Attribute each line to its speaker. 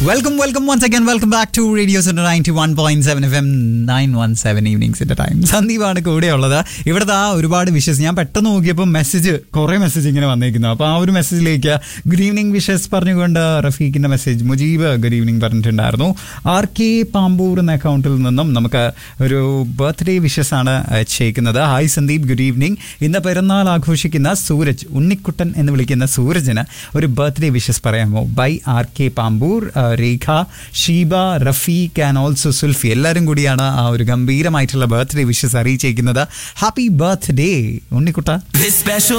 Speaker 1: welcome welcome once again welcome back to radio centre ninety one point seven F M nine one seven ഈവനിങ്സിന്റെ time സന്ദീപാണ് കൂടെയുള്ളത് ഇവിടുത്തെ ആ ഒരുപാട് wishes ഞാൻ പെട്ടെന്ന് നോക്കിയപ്പോൾ മെസ്സേജ് കുറേ മെസ്സേജ് ഇങ്ങനെ വന്നേക്കുന്നു അപ്പോൾ ആ ഒരു മെസ്സേജിലേക്ക് ഗുഡ് ഈവനിങ് വിഷസ് പറഞ്ഞുകൊണ്ട് റഫീഖിന്റെ മെസ്സേജ് മുജീബ് ഗുഡ് ഈവനിങ് പറഞ്ഞിട്ടുണ്ടായിരുന്നു ആർ കെ പാമ്പൂർ എന്ന അക്കൗണ്ടിൽ നിന്നും നമുക്ക് ഒരു ബർത്ത്ഡേ വിഷസ് ആണ് അയച്ചേക്കുന്നത് ഹായ് സന്ദീപ് ഗുഡ് ഈവനിങ് ഇന്ന് പിറന്നാൾ ആഘോഷിക്കുന്ന സൂരജ് ഉണ്ണിക്കുട്ടൻ എന്ന് വിളിക്കുന്ന സൂരജിന് ഒരു ബർത്ത്ഡേ വിഷസ് പറയാമോ ബൈ ആർ കെ പാമ്പൂർ ആ, രേഖ ഷീബ റഫീഖ് ആൻഡ് ഓൾസോ സുൽഫി എല്ലാവരും കൂടിയാണ് ആ ഒരു ഗംഭീരമായിട്ടുള്ള ബർത്ത്ഡേ വിഷസ് അറിയിച്ചേക്കുന്നത് happy birthday Unnikutta
Speaker 2: This special